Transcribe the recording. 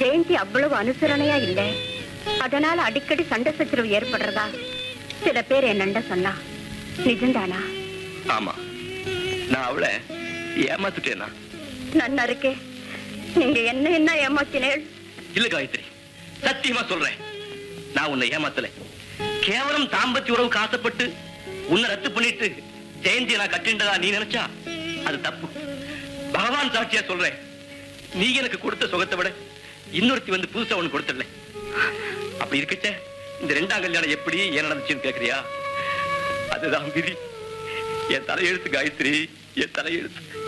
ஜெயந்தி அவ்வளவு அனுசரணையா இல்ல அதனால அடிக்கடி சண்டை சச்சரவு ஏற்படுறதா சில பேர் என்னண்ட சொன்னா நிஜம்தானா ஆமா நான் அவளை ஏமாத்துட்டேனா நன்னா இருக்கே நீங்க என்ன என்ன ஏமாத்தினேள் இல்ல காயத்ரி சத்தியமா சொல்றேன் நான் உன்னை ஏமாத்தல கேவலம் தாம்பத்திய உறவுக்கு ஆசைப்பட்டு உன்னை ரத்து பண்ணிட்டு ஜெயந்தியை நான் கட்டின்றதா நீ நினைச்சா அது தப்பு பகவான் சாட்சியா சொல்றேன் நீ எனக்கு கொடுத்த சுகத்தை விட இன்னொருத்தி வந்து புதுசா ஒண்ணு கொடுத்தல அப்படி இருக்கச்ச இந்த ரெண்டாம் கல்யாணம் எப்படி ஏன் நடந்துச்சுன்னு கேக்குறியா அதுதான் விதி என் தலையெழுத்து காயத்ரி என் தலையெழுத்து